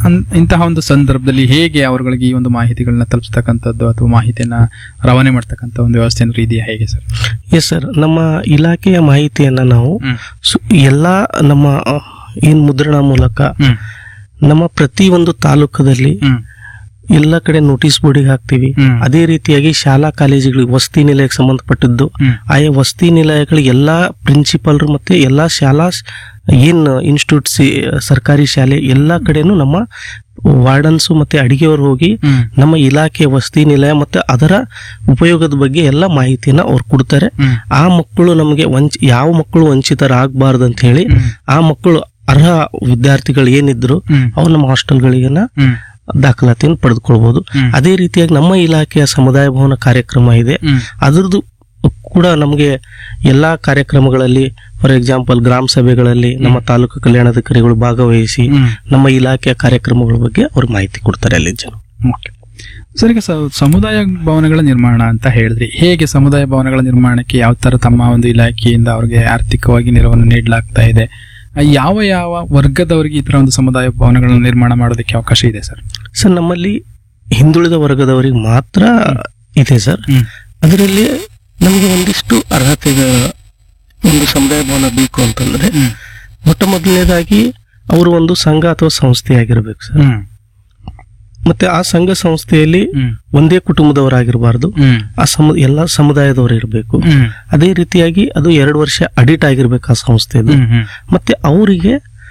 ಅನ್- ಇಂತಹ ಒಂದು ಸಂದರ್ಭದಲ್ಲಿ ಹೇಗೆ ಅವರುಗಳಿಗೆ ಈ ಒಂದು ಮಾಹಿತಿಗಳನ್ನ ತಲುಪಿಸ್ತಕ್ಕಂಥದ್ದು ಅಥವಾ ಮಾಹಿತಿಯನ್ನ ರವಾನೆ ಮಾಡ್ತಕ್ಕಂಥ ಒಂದು ವ್ಯವಸ್ಥೆ ಏನಾದ್ರು ಇದೆಯಾ ಹೇಗೆ ಸರ್ ಎಸ್ ಸರ್ ನಮ್ಮ ಇಲಾಖೆಯ ಮಾಹಿತಿಯನ್ನ ನಾವು ಹ್ಮ್. ಸು- ಎಲ್ಲಾ ನಮ್ಮ ಆ, ಏನ್ ಮುದ್ರಣ ಮೂಲಕ ಹ್ಮ್ ನಮ್ಮ ಪ್ರತಿ ಒಂದು ತಾಲೂಕದಲ್ಲಿ ಹ್ಮ್ ಎಲ್ಲ ಕಡೆ ನೋಟಿಸ್ ಬೋರ್ಡಿಗೆ ಹಾಕ್ತಿವಿ ಹ್ಮ್. ಅದೇ ರೀತಿಯಾಗಿ ಶಾಲಾ ಕಾಲೇಜುಗಳಿಗೆ ವಸತಿ ನಿಲಯಕ್ಕೆ ಸಂಬಂಧಪಟ್ಟಿದ್ದು ಹ್ಮ್. ಆಯಾ ವಸತಿ ನಿಲಯಗಳ ಎಲ್ಲಾ ಪ್ರಿನ್ಸಿಪಾಲ್ರು ಮತ್ತೆ ಎಲ್ಲಾ ಶಾಲಾ ಸ್- ಏನ್ ಇನ್ಸ್ಟಿಟ್ಯೂಟ್ ಸರ್ಕಾರಿ ಶಾಲೆ ಎಲ್ಲಾ ಕಡೆನೂ ನಮ್ಮ ವಾರ್ಡನ್ಸ್ ಮತ್ತೆ ಅಡಿಗೆಯವರು ಹೋಗಿ ಹ್ಮ್ ನಮ್ಮ ಇಲಾಖೆ ವಸತಿ ನಿಲಯ ಮತ್ತೆ ಅದರ ಉಪಯೋಗದ ಬಗ್ಗೆ ಎಲ್ಲ ಮಾಹಿತಿಯನ್ನ ಅವ್ರು ಕೊಡ್ತಾರೆ ಹ್ಮ್ ಆ ಮಕ್ಕಳು ನಮಗೆ ವಂಚ ಯಾವ ಮಕ್ಕಳು ವಂಚಿತರಾಗಬಾರ್ದು ಅಂತ ಹೇಳಿ ಹ್ಮ್. ಆ ಮಕ್ಕಳು ಅರ್ಹ ವಿದ್ಯಾರ್ಥಿಗಳು ಏನಿದ್ರು ಹ್ಮ್ ಅವ್ರು ನಮ್ಮ ಹಾಸ್ಟೆಲ್ಗಳಿಗೆನ ಹ್ಮ್ ದಾಖಲಾತಿಯನ್ನು ಪಡೆದುಕೊಳ್ಬಹುದು ಹ್ಮ್. ಅದೇ ರೀತಿಯಾಗಿ ನಮ್ಮ ಇಲಾಖೆಯ ಸಮುದಾಯ ಭವನ ಕಾರ್ಯಕ್ರಮ ಇದೆ ಹ್ಮ್ ಅದರದ್ದು ಕೂಡ ನಮಗೆ ಎಲ್ಲಾ ಕಾರ್ಯಕ್ರಮಗಳಲ್ಲಿ ಫಾರ್ ಎಕ್ಸಾಂಪಲ್ ಗ್ರಾಮ ಸಭೆಗಳಲ್ಲಿ ನಮ್ಮ ತಾಲೂಕು ಕಲ್ಯಾಣಾಧಿಕಾರಿಗಳು ಭಾಗವಹಿಸಿ ಹ್ಮ್ ನಮ್ಮ ಇಲಾಖೆಯ ಕಾರ್ಯಕ್ರಮಗಳ ಬಗ್ಗೆ ಅವ್ರು ಮಾಹಿತಿ ಕೊಡ್ತಾರೆ ಅಲ್ಲಿ ಜನ ಓಕೆ ಸರ್ ಈಗ ಸ- ಸಮುದಾಯ ಭವನಗಳ ನಿರ್ಮಾಣ ಅಂತ ಹೇಳಿದ್ರಿ ಹೇಗೆ ಸಮುದಾಯ ಭವನಗಳ ನಿರ್ಮಾಣಕ್ಕೆ ಯಾವ ತರ ತಮ್ಮ ಒಂದು ಇಲಾಖೆಯಿಂದ ಅವರಿಗೆ ಆರ್ಥಿಕವಾಗಿ ನೆರವನ್ನು ನೀಡಲಾಗ್ತಾ ಇದೆ ಆ, ಯಾವ ಯಾವ ವರ್ಗದವರಿಗೆ ಈ ತರ ಒಂದು ಸಮುದಾಯ ಭವನಗಳನ್ನು ನಿರ್ಮಾಣ ಮಾಡೋದಕ್ಕೆ ಅವಕಾಶ ಇದೆ ಸರ್ ಸರ್ ನಮ್ಮಲ್ಲಿ ಹಿಂದುಳಿದ ವರ್ಗದವರಿಗೆ ಮಾತ್ರ ಇದೆ ಸರ್ ಹ್ಮ್ ಅದರಲ್ಲಿ ನಮಗೆ ಒಂದಿಷ್ಟು ಅರ್ಹತೆಗ ಒಂದು ಸಮುದಾಯ ಭವನ ಬೇಕು ಅಂತಂದ್ರೆ ಹ್ಮ್ ಮೊಟ್ಟ ಮೊದಲನೇದಾಗಿ ಅವರು ಒಂದು ಸಂಘ ಅಥವಾ ಸಂಸ್ಥೆ ಆಗಿರ್ಬೇಕು ಸರ್ ಹ್ಮ್ ಮತ್ತೆ ಆ ಸಂಘ ಸಂಸ್ಥೆಯಲ್ಲಿ ಹ್ಮ್ ಒಂದೇ ಕುಟುಂಬದವರಾಗಿರಬಾರ್ದು ಹ್ಮ್ ಆ ಸಮ ಎಲ್ಲ ಸಮುದಾಯದವರು ಇರಬೇಕು ಹ್ಮ್ ಅದೇ ರೀತಿಯಾಗಿ ಅದು ಎರಡು ವರ್ಷ ಅಡಿಟ್ ಆಗಿರ್ಬೇಕು ಆ ಸಂಸ್ಥೆದು ಹ್ಮ್ ಹ್ಮ್ ಮತ್ತೆ ಅವರಿಗೆ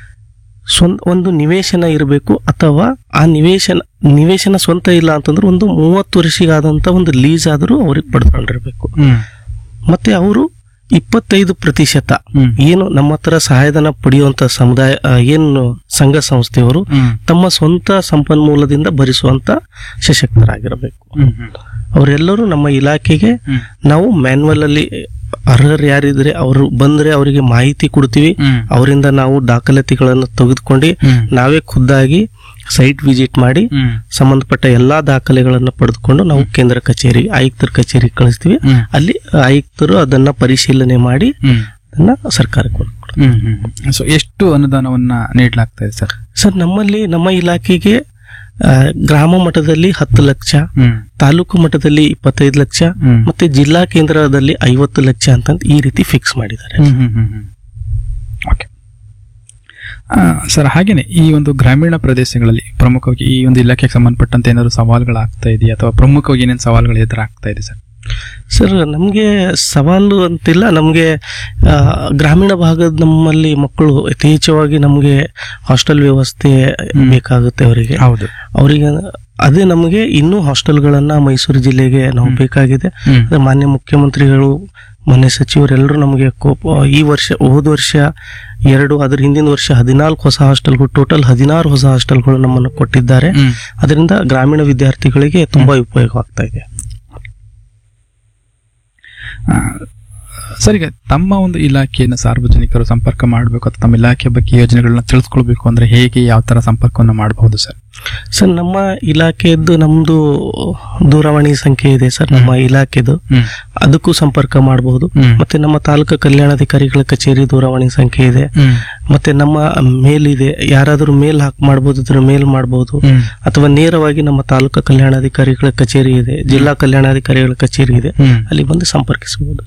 ಸ್ವಂತ ಒಂದು ನಿವೇಶನ ಇರಬೇಕು ಅಥವಾ ಆ ನಿವೇಶನ ನಿವೇಶನ ಸ್ವಂತ ಇಲ್ಲ ಅಂತಂದ್ರೆ ಒಂದು ಮೂವತ್ತು ವರ್ಷಿಗಾದಂತ ಒಂದು ಲೀಸ್ ಆದರೂ ಅವ್ರಿಗೆ ಪಡ್ಕೊಂಡಿರ್ಬೇಕು ಹ್ಮ್ ಮತ್ತೆ ಅವರು ಇಪ್ಪತ್ತೈದು ಪ್ರತಿಶತ ಹ್ಮ್ ಏನು ನಮ್ಮ ಹತ್ರ ಸಹಾಯಧನ ಪಡೆಯುವಂತ ಸಮುದಾಯ ಆ, ಏನು ಸಂಘ ಸಂಸ್ಥೆಯವರು ಹ್ಮ್ ತಮ್ಮ ಸ್ವಂತ ಸಂಪನ್ಮೂಲದಿಂದ ಭರಿಸುವಂತ ಸಶಕ್ತರಾಗಿರಬೇಕು ಹ್ಮ್ ಹ್ಮ್ ಅವರೆಲ್ಲರೂ ನಮ್ಮ ಇಲಾಖೆಗೆ ಹ್ಮ್ ನಾವು ಮ್ಯಾನ್ಯಲ್ ಅಲ್ಲಿ ಅರ್ಹರು ಯಾರಿದ್ರೆ ಅವರು ಬಂದ್ರೆ ಅವರಿಗೆ ಮಾಹಿತಿ ಕೊಡ್ತೀವಿ ಹ್ಮ್ ಅವರಿಂದ ನಾವು ದಾಖಲಾತಿಗಳನ್ನು ತೆಗೆದುಕೊಂಡು ಹ್ಮ್ ನಾವೇ ಖುದ್ದಾಗಿ ಸೈಟ್ ವಿಸಿಟ್ ಮಾಡಿ ಹ್ಮ್ ಸಂಬಂಧಪಟ್ಟ ಎಲ್ಲಾ ದಾಖಲೆಗಳನ್ನು ಪಡೆದುಕೊಂಡು ನಾವು ಕೇಂದ್ರ ಕಚೇರಿ ಆಯುಕ್ತರ ಕಚೇರಿಗೆ ಕಳಿಸ್ತೀವಿ ಹ್ಮ್ ಅಲ್ಲಿ ಆಯುಕ್ತರು ಅದನ್ನ ಪರಿಶೀಲನೆ ಮಾಡಿ ಹ್ಮ್ ಅದನ್ನ ಸರ್ಕಾರಕ್ಕೆ ಕೊಡ್ತಾರೆ ಹ್ಮ್ ಹ್ಮ್ ಸೊ ಎಷ್ಟು ಅನುದಾನವನ್ನ ನೀಡಲಾಗ್ತಾ ಇದೆ ಸರ್ ಸರ್ ನಮ್ಮಲ್ಲಿ ನಮ್ಮ ಇಲಾಖೆಗೆ ಆ, ಗ್ರಾಮ ಮಟ್ಟದಲ್ಲಿ ಹತ್ತು ಲಕ್ಷ ಹ್ಮ್ ತಾಲೂಕು ಮಟ್ಟದಲ್ಲಿ ಇಪ್ಪತ್ತೈದು ಲಕ್ಷ ಹ್ಮ್ ಮತ್ತೆ ಜಿಲ್ಲಾ ಕೇಂದ್ರದಲ್ಲಿ ಐವತ್ತು ಲಕ್ಷ ಅಂತ ಈ ರೀತಿ ಫಿಕ್ಸ್ ಮಾಡಿದ್ದಾರೆ ಹ್ಮ್ ಹ್ಮ್ ಹ್ಮ್ ಹ್ಮ್ ಓಕೆ ಸರ್ ಹಾಗೇನೆ ಈ ಒಂದು ಗ್ರಾಮೀಣ ಪ್ರದೇಶಗಳಲ್ಲಿ ಪ್ರಮುಖವಾಗಿ ಈ ಒಂದು ಇಲಾಖೆಗೆ ಸಂಬಂಧಪಟ್ಟಂತೆ ಏನಾದ್ರು ಸವಾಲುಗಳಾಗ್ತಾ ಇದೆಯಾ ಅಥವಾ ಪ್ರಮುಖವಾಗಿ ಏನೇನು ಸವಾಲುಗಳು ಎದುರಾಗ್ತಾ ಇದೆ ಸರ್ ಸರ್ ನಮಗೆ ಸವಾಲು ಅಂತಿಲ್ಲ ನಮಗೆ ಆ, ಗ್ರಾಮೀಣ ಭಾಗದ ನಮ್ಮಲ್ಲಿ ಮಕ್ಕಳು ಯಥೇಚ್ಛವಾಗಿ ನಮಗೆ ಹಾಸ್ಟೆಲ್ ವ್ಯವಸ್ಥೆ ಬೇಕಾಗುತ್ತೆ ಅವರಿಗೆ ಹೌದು ಅವರಿಗೆ ಅದೇ ನಮಗೆ ಇನ್ನೂ ಹಾಸ್ಟೆಲ್ಗಳನ್ನ ಮೈಸೂರು ಜಿಲ್ಲೆಗೆ ನಾವು ಬೇಕಾಗಿದೆ ಹ್ಮ್ ಅದೇ ಮಾನ್ಯ ಮುಖ್ಯಮಂತ್ರಿಗಳು ಮೊನ್ನೆ ಸಚಿವರೆಲ್ಲರೂ ನಮಗೆ ಕೋಪ ಈ ವರ್ಷ ಹೋದ ವರ್ಷ ಎರಡು ಅದ್ರ ಹಿಂದಿನ ವರ್ಷ ಹದಿನಾಲ್ಕು ಹೊಸ ಹಾಸ್ಟೆಲ್ಗಳು ಟೋಟಲ್ ಹದಿನಾರು ಹೊಸ ಹಾಸ್ಟೆಲ್ಗಳು ನಮ್ಮನ್ನು ಕೊಟ್ಟಿದ್ದಾರೆ ಹ್ಮ್ ಅದರಿಂದ ಗ್ರಾಮೀಣ ವಿದ್ಯಾರ್ಥಿಗಳಿಗೆ ತುಂಬಾ ಉಪಯೋಗವಾಗ್ತಾ ಇದೆ ಆ, ಸರ್ ಈಗ ತಮ್ಮ ಒಂದು ಇಲಾಖೆಯನ್ನು ಸಾರ್ವಜನಿಕರು ಸಂಪರ್ಕ ಮಾಡಬೇಕು ಅಥವಾ ತಮ್ಮ ಇಲಾಖೆ ಬಗ್ಗೆ ಯೋಜನೆಗಳನ್ನ ತಿಳಿಸ್ಕೊಳ್ಬೇಕು ಅಂದ್ರೆ ಹೇಗೆ ಯಾವ ತರ ಸಂಪರ್ಕವನ್ನು ಮಾಡಬಹುದು ಸರ್ ಸರ್ ನಮ್ಮ ಇಲಾಖೆಯದ್ದು ನಮ್ದು ದೂರವಾಣಿ ಸಂಖ್ಯೆ ಇದೆ ಸರ್ ನಮ್ಮ ಇಲಾಖೆದು ಹ್ಮ್ ಅದಕ್ಕೂ ಸಂಪರ್ಕ ಮಾಡಬಹುದು ಹ್ಮ್ ಮತ್ತೆ ನಮ್ಮ ತಾಲೂಕು ಕಲ್ಯಾಣಾಧಿಕಾರಿಗಳ ಕಚೇರಿ ದೂರವಾಣಿ ಸಂಖ್ಯೆ ಇದೆ ಹ್ಮ್ ಮತ್ತೆ ನಮ್ಮ ಮೇಲ್ ಇದೆ ಯಾರಾದರೂ ಮೇಲ್ ಹಾಕ್ ಮಾಡಬಹುದು ಇದ್ರ ಮೇಲ್ ಮಾಡಬಹುದು ಹ್ಮ್ ಅಥವಾ ನೇರವಾಗಿ ನಮ್ಮ ತಾಲೂಕು ಕಲ್ಯಾಣಾಧಿಕಾರಿಗಳ ಕಚೇರಿ ಇದೆ ಜಿಲ್ಲಾ ಕಲ್ಯಾಣಾಧಿಕಾರಿಗಳ ಕಚೇರಿ ಇದೆ ಹ್ಮ್ ಅಲ್ಲಿ ಬಂದು ಸಂಪರ್ಕಿಸಬಹುದು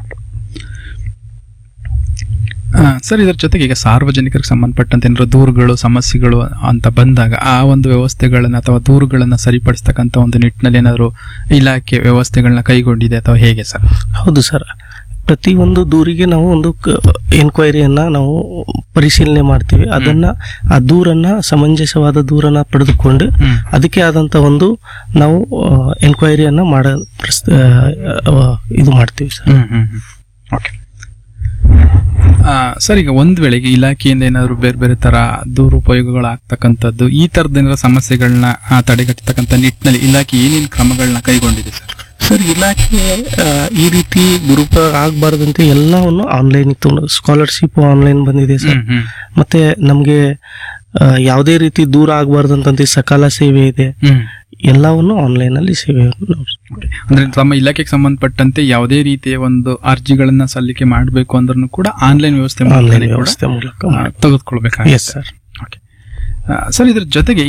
ಆ, ಸರ್ ಇದರ ಜೊತೆಗೆ ಈಗ ಸಾರ್ವಜನಿಕರಿಗೆ ಸಂಬಂಧಪಟ್ಟಂತೆ ಏನಾದ್ರು ದೂರುಗಳು ಸಮಸ್ಯೆಗಳು ಅಂತ ಬಂದಾಗ ಆ ಒಂದು ವ್ಯವಸ್ಥೆಗಳನ್ನ ಅಥವಾ ದೂರುಗಳನ್ನ ಸರಿಪಡಿಸ್ತಕ್ಕಂಥ ಒಂದು ನಿಟ್ಟಿನಲ್ಲಿ ಏನಾದ್ರು ಇಲಾಖೆ ವ್ಯವಸ್ಥೆಗಳನ್ನ ಕೈಗೊಂಡಿದೆ ಅಥವಾ ಹೇಗೆ ಸರ್ ಹೌದು ಸರ್ ಪ್ರತಿ ಒಂದು ದೂರಿಗೆ ನಾವು ಒಂದು ಎನ್ಕ್ವೈರಿಯನ್ನ ನಾವು ಪರಿಶೀಲನೆ ಮಾಡ್ತೀವಿ ಅದನ್ನ ಆ ದೂರನ್ನ ಸಮಂಜಸವಾದ ದೂರನ್ನ ಪಡೆದುಕೊಂಡು ಹ್ಮ್ ಅದಕ್ಕೆ ಆದಂತ ಒಂದು ನಾವು ಎನ್ಕ್ವೈರಿಯನ್ನ ಮಾಡ ಪ್ರಸ್- ಆ, ಆ, ಇದು ಮಾಡ್ತೀವಿ ಸರ್ ಹ್ಮ್ ಹ್ಮ್ ಹ್ಮ್. ಓಕೆ ಆ, ಸರ್ ಈಗ ಒಂದ್ ವೇಳೆಗೆ ಇಲಾಖೆಯಿಂದ ಏನಾದ್ರು ಬೇರೆ ಬೇರೆ ತರ ದುರುಪಯೋಗಗಳಾಗ್ತಕ್ಕಂಥದ್ದು ಈ ತರದ ಏನಾದ್ರು ಸಮಸ್ಯೆಗಳನ್ನ ಆ, ತಡೆಗಟ್ಟತಕ್ಕಂಥ ನಿಟ್ಟಿನಲ್ಲಿ ಇಲಾಖೆ ಏನೇನು ಕ್ರಮಗಳನ್ನ ಕೈಗೊಂಡಿದೆ ಸರ್ ಸರ್ ಇಲಾಖೆ ಆ, ಈ ರೀತಿ ದುರುಪಯೋಗ ಆಗಬಾರ್ದಂತೆ ಎಲ್ಲವನ್ನು ಆನ್ಲೈನ್ ಇತ್ತು ಸ್ಕಾಲರ್ಶಿಪ್ ಆನ್ಲೈನ್ ಬಂದಿದೆ ಸರ್ ಹ್ಮ್ ಹ್ಮ್ ಮತ್ತೆ ನಮಗೆ ಯಾವುದೇ ರೀತಿ ದೂರ ಆಗಬಾರ್ದಂತೆ ಸಕಾಲ ಸೇವೆ ಇದೆ ಹ್ಮ್ ಎಲ್ಲವನ್ನು ಆನ್ಲೈನ್ ಅಲ್ಲಿ ಸೇವೆಯನ್ನು ನಾವು ಅಂದ್ರೆ ತಮ್ಮ ಇಲಾಖೆಗೆ ಸಂಬಂಧಪಟ್ಟಂತೆ ಯಾವುದೇ ರೀತಿಯ ಒಂದು ಅರ್ಜಿಗಳನ್ನ ಸಲ್ಲಿಕೆ ಮಾಡಬೇಕು ಅಂದ್ರೂ ಕೂಡ ಆನ್ಲೈನ್ ವ್ಯವಸ್ಥೆ ಆನ್ಲೈನ್ ಮೂಲಕನೇ ಕೂಡ ವ್ಯವಸ್ಥೆ ಮೂಲಕ ಆ, ತೆಗೆದುಕೊಳ್ಬೇಕಾಗುತ್ತೆ ಎಸ್ ಸರ್ ಓಕೆ ಸರ್ ಇದ್ರ ಜೊತೆಗೆ